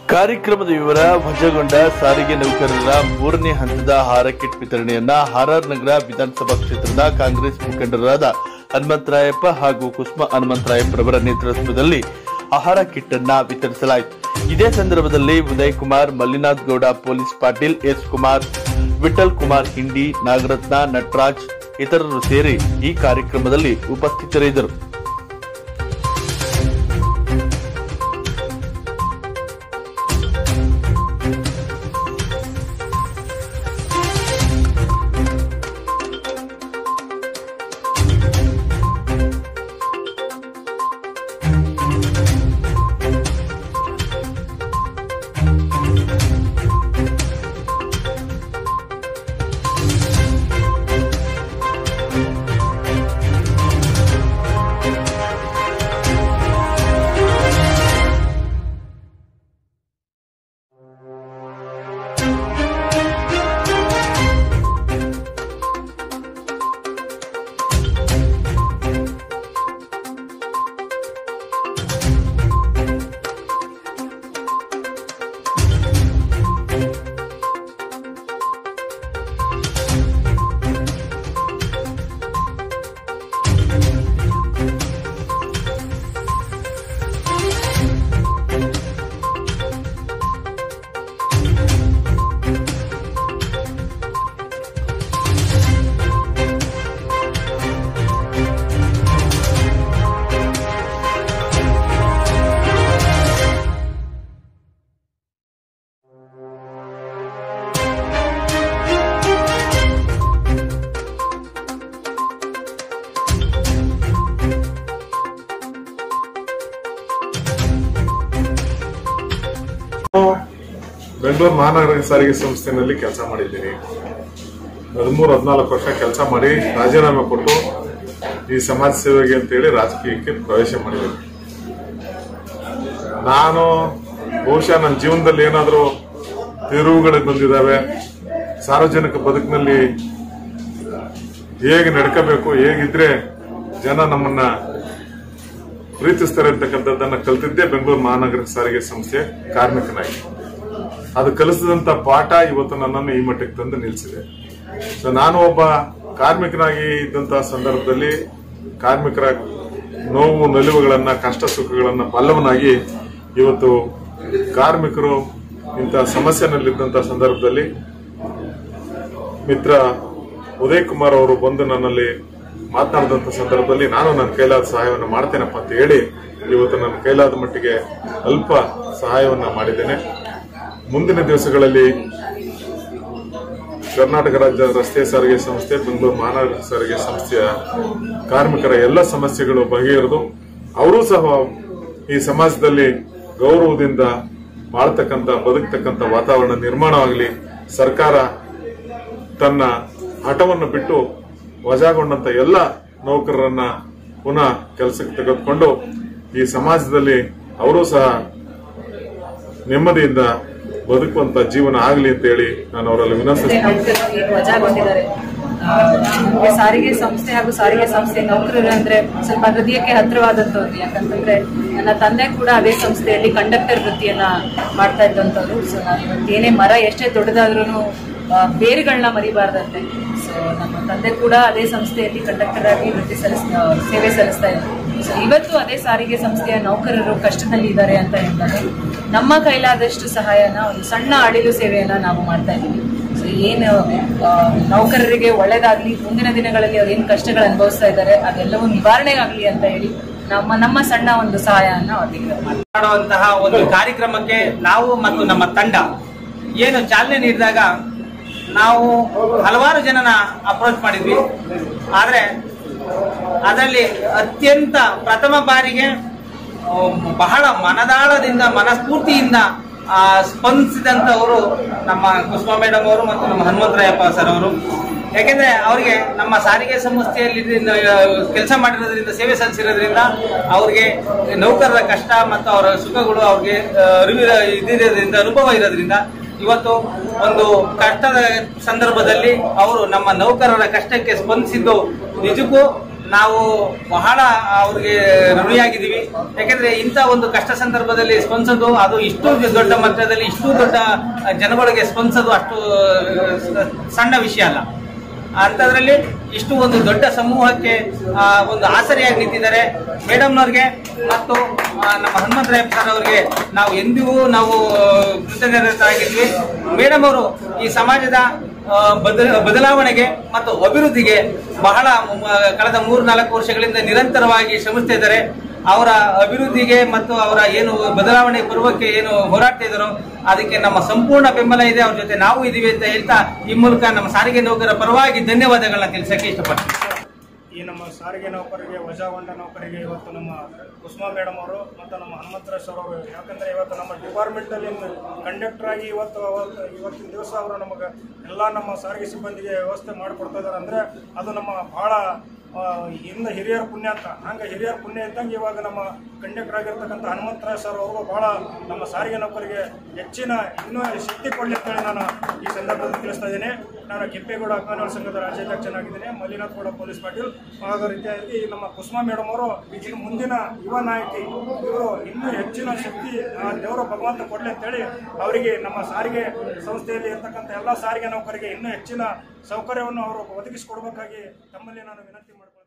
ಕಾರ್ಯಕ್ರಮದ ವಿವರ ವಜಾಗೊಂಡ ಸಾರಿಗೆ ನೌಕರರ ಮೂರನೇ ಹಂತದ ಆಹಾರ ಕಿಟ್ ವಿತರಣೆಯನ್ನ ಆರ್ಆರ್ ನಗರ ವಿಧಾನಸಭಾ ಕ್ಷೇತ್ರದ ಕಾಂಗ್ರೆಸ್ ಮುಖಂಡರಾದ ಹನುಮಂತರಾಯಪ್ಪ ಹಾಗೂ ಕುಸುಮ ಹನುಮಂತರಾಯಪ್ಪರವರ ನೇತೃತ್ವದಲ್ಲಿ ಆಹಾರ ಕಿಟ್ ಅನ್ನ ವಿತರಿಸಲಾಯಿತು ಇದೇ ಸಂದರ್ಭದಲ್ಲಿ ಉದಯ್ ಕುಮಾರ್ ಮಲ್ಲಿನಾಥ್ ಗೌಡ ಪೊಲೀಸ್ ಪಾಟೀಲ್ ಎಸ್ ಕುಮಾರ್ ವಿಠಲ್ ಕುಮಾರ್ ಹಿಂಡಿ ನಾಗರತ್ನ ನಟರಾಜ್ ಇತರರು ಸೇರಿ ಈ ಕಾರ್ಯಕ್ರಮದಲ್ಲಿ ಉಪಸ್ಥಿತರಿದ್ದರು ಬೆಂಗಳೂರು ಮಹಾನಗರ ಸಾರಿಗೆ ಸಂಸ್ಥೆನಲ್ಲಿ ಕೆಲಸ ಮಾಡಿದ್ದೀನಿ ಹದಿಮೂರು ಹದಿನಾಲ್ಕು ವರ್ಷ ಕೆಲಸ ಮಾಡಿ ರಾಜೀನಾಮೆ ಕೊಟ್ಟು ಈ ಸಮಾಜ ಸೇವೆಗೆ ಅಂತೇಳಿ ರಾಜಕೀಯಕ್ಕೆ ಪ್ರವೇಶ ಮಾಡಿದ್ದೀನಿ ನಾನು ಬಹುಶಃ ನನ್ನ ಜೀವನದಲ್ಲಿ ಏನಾದರೂ ತಿರುವುಗಳು ಬಂದಿದ್ದಾವೆ ಸಾರ್ವಜನಿಕ ಬದುಕಿನಲ್ಲಿ ಹೇಗೆ ನಡ್ಕೋಬೇಕು ಹೇಗಿದ್ರೆ ಜನ ನಮ್ಮನ್ನ ಪ್ರೀತಿಸ್ತಾರೆ ಅಂತಕ್ಕಂಥದ್ದನ್ನ ಕಲ್ತಿದ್ದೇ ಬೆಂಗಳೂರು ಮಹಾನಗರ ಸಾರಿಗೆ ಸಂಸ್ಥೆ ಕಾರ್ಮಿಕನಾಗಿ ಅದು ಕಲಿಸಿದಂತ ಪಾಠ ಇವತ್ತು ನನ್ನನ್ನು ಈ ಮಟ್ಟಕ್ಕೆ ತಂದು ನಿಲ್ಲಿಸಿದೆ ಸೊ ನಾನು ಒಬ್ಬ ಕಾರ್ಮಿಕನಾಗಿ ಇದ್ದಂತಹ ಸಂದರ್ಭದಲ್ಲಿ ಕಾರ್ಮಿಕರ ನೋವು ನಲಿವುಗಳನ್ನ ಕಷ್ಟ ಸುಖಗಳನ್ನ ಬಲ್ಲವನಾಗಿ ಇವತ್ತು ಕಾರ್ಮಿಕರು ಇಂತಹ ಸಮಸ್ಯೆನಲ್ಲಿದ್ದಂತಹ ಸಂದರ್ಭದಲ್ಲಿ ಮಿತ್ರ ಉದಯ್ ಕುಮಾರ್ ಅವರು ಬಂದು ನನ್ನಲ್ಲಿ ಮಾತನಾಡಿದಂತ ಸಂದರ್ಭದಲ್ಲಿ ನಾನು ನನ್ನ ಕೈಲಾದ ಸಹಾಯವನ್ನು ಮಾಡ್ತೇನಪ್ಪ ಅಂತ ಹೇಳಿ ಇವತ್ತು ನನ್ನ ಕೈಲಾದ ಮಟ್ಟಿಗೆ ಅಲ್ಪ ಸಹಾಯವನ್ನ ಮಾಡಿದ್ದೇನೆ ಮುಂದಿನ ದಿವಸಗಳಲ್ಲಿ ಕರ್ನಾಟಕ ರಾಜ್ಯ ರಸ್ತೆ ಸಾರಿಗೆ ಸಂಸ್ಥೆ ಬೆಂಗಳೂರು ಮಹಾನಗರ ಸಾರಿಗೆ ಸಂಸ್ಥೆಯ ಕಾರ್ಮಿಕರ ಎಲ್ಲ ಸಮಸ್ಯೆಗಳು ಬಗೆಹರಿದು ಅವರೂ ಸಹ ಈ ಸಮಾಜದಲ್ಲಿ ಗೌರವದಿಂದ ಬಾಳ್ತಕ್ಕಂಥ ಬದುಕ್ತಕ್ಕಂಥ ವಾತಾವರಣ ನಿರ್ಮಾಣವಾಗಲಿ ಸರ್ಕಾರ ತನ್ನ ಹಠವನ್ನು ಬಿಟ್ಟು ವಜಾಗೊಂಡಂತ ಎಲ್ಲ ನೌಕರರನ್ನ ಪುನಃ ಕೆಲಸಕ್ಕೆ ತೆಗೆದುಕೊಂಡು ಈ ಸಮಾಜದಲ್ಲಿ ಅವರೂ ಸಹ ನೆಮ್ಮದಿಯಿಂದ ಬದುಕುವಂತ ಜೀವನ ಆಗಲಿ ಅಂತ ಹೇಳಿ ನಾನು ಅವರಲ್ಲಿ ವಿನಂತಿಸ್ತೀನಿ ನೌಕರರು ಏನು ವಜಾಗೊಂಡಿದ್ದಾರೆ ಆ, ನಮ್ಗೆ ಸಾರಿಗೆ ಸಂಸ್ಥೆ ಹಾಗೂ ಸಾರಿಗೆ ಸಂಸ್ಥೆ ನೌಕರರು ಅಂದ್ರೆ ಸ್ವಲ್ಪ ಹೃದಯಕ್ಕೆ ಹತ್ರವಾದಂತವ್ರು ಯಾಕಂತಂದ್ರೆ ನನ್ನ ತಂದೆ ಕೂಡ ಅದೇ ಸಂಸ್ಥೆಯಲ್ಲಿ ಕಂಡಕ್ಟರ್ ವೃತ್ತಿಯನ್ನ ಮಾಡ್ತಾ ಇದ್ದಂಥವ್ರು ಸೊ ನಾನು ಇವತ್ತು ಏನೇ ಮರ ಎಷ್ಟೇ ದೊಡ್ಡದಾದ್ರೂ ಬೇರುಗಳನ್ನ ಮರಿಬಾರ್ದಂತೆ ಸೊ ನಮ್ಮ ತಂದೆ ಕೂಡ ಅದೇ ಸಂಸ್ಥೆಯಲ್ಲಿ ಕಂಡಕ್ಟರ್ ಆಗಿ ವೃತ್ತಿ ಸಲ್ಲಿಸ್ ಆ, ಸೇವೆ ಸಲ್ಲಿಸ್ತಾ ಇದ್ರು ಸೊ ಇವತ್ತು ಅದೇ ಸಾರಿಗೆ ಸಂಸ್ಥೆಯ ನೌಕರರು ಕಷ್ಟದಲ್ಲಿ ಇದ್ದಾರೆ ಅಂತ ಹೇಳ್ತಾರೆ ನಮ್ಮ ಕೈಲಾದಷ್ಟು ಸಹಾಯನ ಒಂದು ಸಣ್ಣ ಅಳಿಲು ಸೇವೆಯನ್ನ ನಾವು ಮಾಡ್ತಾ ಇದ್ದೀವಿ ಸೊ ಏನು ಆ, ನೌಕರರಿಗೆ ಒಳ್ಳೇದಾಗ್ಲಿ ಮುಂದಿನ ದಿನಗಳಲ್ಲಿ ಅವ್ರು ಏನು ಕಷ್ಟಗಳು ಅನುಭವಿಸ್ತಾ ಇದ್ದಾರೆ ಅದೆಲ್ಲವೂ ನಿವಾರಣೆ ಆಗಲಿ ಅಂತ ಹೇಳಿ ನಮ್ಮ ನಮ್ಮ ಸಣ್ಣ ಒಂದು ಸಹಾಯನ ಅವ್ರಿಗೆ ಮಾಡ್ತೀವಿ ಮಾಡುವಂತಹ ಒಂದು ಕಾರ್ಯಕ್ರಮಕ್ಕೆ ನಾವು ಮತ್ತು ನಮ್ಮ ತಂಡ ಏನು ಚಾಲನೆ ನೀಡಿದಾಗ ನಾವು ಹಲವಾರು ಜನನ ಅಪ್ರೋಚ್ ಮಾಡಿದ್ವಿ ಆದರೆ ಅದರಲ್ಲಿ ಅತ್ಯಂತ ಪ್ರಥಮ ಬಾರಿಗೆ ಆ, ಬಹಳ ಮನದಾಳದಿಂದ ಮನಸ್ಫೂರ್ತಿಯಿಂದ ಆ, ಸ್ಪಂದಿಸಿದಂಥವರು ನಮ್ಮ ಕುಸುಮಾ ಮೇಡಮ್ ಅವರು ಮತ್ತು ನಮ್ಮ ಹನುಮಂತರಾಯಪ್ಪ ಸರ್ ಅವರು ಯಾಕೆಂದ್ರೆ ಅವರಿಗೆ ನಮ್ಮ ಸಾರಿಗೆ ಸಂಸ್ಥೆಯಲ್ಲಿ ಕೆಲಸ ಮಾಡಿರೋದ್ರಿಂದ ಸೇವೆ ಸಲ್ಲಿಸಿರೋದ್ರಿಂದ ಅವ್ರಿಗೆ ನೌಕರರ ಕಷ್ಟ ಮತ್ತು ಅವರ ಸುಖಗಳು ಅವ್ರಿಗೆ ಆ, ಅರಿವಿರ ಇದಿರೋದ್ರಿಂದ ಅನುಭವ ಇರೋದ್ರಿಂದ ಇವತ್ತು ಒಂದು ಕಷ್ಟದ ಸಂದರ್ಭದಲ್ಲಿ ಅವರು ನಮ್ಮ ನೌಕರರ ಕಷ್ಟಕ್ಕೆ ಸ್ಪಂದಿಸಿದ್ದು ನಿಜಕ್ಕೂ ನಾವು ಬಹಳ ಅವ್ರಿಗೆ ಋಣಿಯಾಗಿದ್ದೀವಿ ಯಾಕೆಂದ್ರೆ ಇಂಥ ಒಂದು ಕಷ್ಟ ಸಂದರ್ಭದಲ್ಲಿ ಸ್ಪಂದಿಸೋದು ಅದು ಇಷ್ಟು ದೊಡ್ಡ ಮಟ್ಟದಲ್ಲಿ ಇಷ್ಟು ದೊಡ್ಡ ಜನಗಳಿಗೆ ಸ್ಪಂದಿಸೋದು ಅಷ್ಟು ಸಣ್ಣ ವಿಷಯ ಅಲ್ಲ ಅಂಥದ್ರಲ್ಲಿ ಇಷ್ಟು ಒಂದು ದೊಡ್ಡ ಸಮೂಹಕ್ಕೆ ಆ, ಒಂದು ಆಸರೆಯಾಗಿ ನಿಂತಿದ್ದಾರೆ ಮೇಡಮ್ನವ್ರಿಗೆ ಮತ್ತು ಆ, ನಮ್ಮ ಹನುಮಂತರಾಯ ಸರ್ ಅವರಿಗೆ ನಾವು ಎಂದಿಗೂ ನಾವು ಕೃತಜ್ಞರಾಗಿದ್ವಿ ಮೇಡಮ್ ಅವರು ಈ ಸಮಾಜದ ಆ, ಬದಲ ಬದಲಾವಣೆಗೆ ಮತ್ತು ಅಭಿವೃದ್ಧಿಗೆ ಬಹಳ ಮ- ಕಳೆದ ಮೂರು ನಾಲ್ಕು ವರ್ಷಗಳಿಂದ ನಿರಂತರವಾಗಿ ಶ್ರಮಿಸ್ತಾ ಇದ್ದಾರೆ ಅವರ ಅಭಿವೃದ್ಧಿಗೆ ಮತ್ತು ಅವರ ಏನು ಬದಲಾವಣೆ ಪರ್ವಕ್ಕೆ ಏನು ಹೋರಾಡ್ತಾ ಇದ್ದಾರೋ ಅದಕ್ಕೆ ನಮ್ಮ ಸಂಪೂರ್ಣ ಬೆಂಬಲ ಇದೆ ಅವ್ರ ಜೊತೆ ನಾವು ಇದೀವಿ ಅಂತ ಹೇಳ್ತಾ ಈ ಮೂಲಕ ನಮ್ಮ ಸಾರಿಗೆ ನೌಕರರ ಪರವಾಗಿ ಧನ್ಯವಾದಗಳನ್ನ ತಿಳಿಸಕ್ಕೆ ಇಷ್ಟಪಡ್ತೀನಿ ಈ ನಮ್ಮ ಸಾರಿಗೆ ನೌಕರರಿಗೆ ವಜಾಗೊಂಡ ನೌಕರಿಗೆ ಇವತ್ತು ನಮ್ಮ ಕುಸುಮಾ ಮೇಡಮ್ ಅವರು ಮತ್ತು ನಮ್ಮ ಹನುಮಂತರಾಜ್ ಸರ್ ಅವರು ಯಾಕಂದ್ರೆ ಇವತ್ತು ನಮ್ಮ ಡಿಪಾರ್ಟ್ಮೆಂಟ್ ಅಲ್ಲಿ ಕಂಡಕ್ಟರ್ ಆಗಿ ಇವತ್ತು ಅವತ್ತು ಇವತ್ತಿನ ದಿವಸ ಅವರು ನಮಗೆ ಎಲ್ಲ ನಮ್ಮ ಸಾರಿಗೆ ಸಿಬ್ಬಂದಿಗೆ ವ್ಯವಸ್ಥೆ ಮಾಡಿಕೊಡ್ತಾ ಇದ್ದಾರೆ ಅಂದ್ರೆ ಅದು ನಮ್ಮ ಬಹಳ ಆ, ಹಿಂದೆ ಹಿರಿಯರ ಪುಣ್ಯ ಅಂತ ಹಂಗೆ ಹಿರಿಯರ ಪುಣ್ಯ ಇದ್ದಂಗೆ ಇವಾಗ ನಮ್ಮ ಕಂಡಕ್ಟರ್ ಆಗಿರ್ತಕ್ಕಂಥ ಹನುಮಂತರಾಜ್ ಸರ್ ಅವರು ಬಹಳ ನಮ್ಮ ಸಾರಿಗೆ ನೌಕರಿಗೆ ಹೆಚ್ಚಿನ ಇನ್ನೂ ಶಕ್ತಿ ಕೊಡಲಿ ಅಂತೇಳಿ ನಾನು ಈ ಸಂದರ್ಭದಲ್ಲಿ ತಿಳಿಸ್ತಾ ಇದ್ದೀನಿ ನಾನು ಕೆಂಪೇಗೌಡ ಅಭಿಮಾನಿಗಳ ಸಂಘದ ರಾಜ್ಯಾಧ್ಯಕ್ಷನಾಗಿದ್ದೇನೆ ಮಲ್ಲಿನಾಥ್ ಗೌಡ ಪೊಲೀಸ್ ಪಾಟೀಲ್ ಹಾಗೂ ರೀತಿಯಾಗಿ ನಮ್ಮ ಕುಸುಮಾ ಮೇಡಮ್ ಅವರು ಇನ್ನು ಮುಂದಿನ ಯುವ ನಾಯಕಿ ಇವರು ಇನ್ನೂ ಹೆಚ್ಚಿನ ಶಕ್ತಿ ಆ ದೇವರ ಭಗವಂತ ಕೊಡಲಿ ಅಂತೇಳಿ ಅವರಿಗೆ ನಮ್ಮ ಸಾರಿಗೆ ಸಂಸ್ಥೆಯಲ್ಲಿ ಇರ್ತಕ್ಕಂಥ ಎಲ್ಲ ಸಾರಿಗೆ ನೌಕರಿಗೆ ಇನ್ನೂ ಹೆಚ್ಚಿನ ಸೌಕರ್ಯವನ್ನು ಅವರು ಒದಗಿಸಿಕೊಡ್ಬೇಕಾಗಿ ತಮ್ಮಲ್ಲಿ ನಾನು ವಿನಂತಿ ಮಾಡ್ತೀನಿ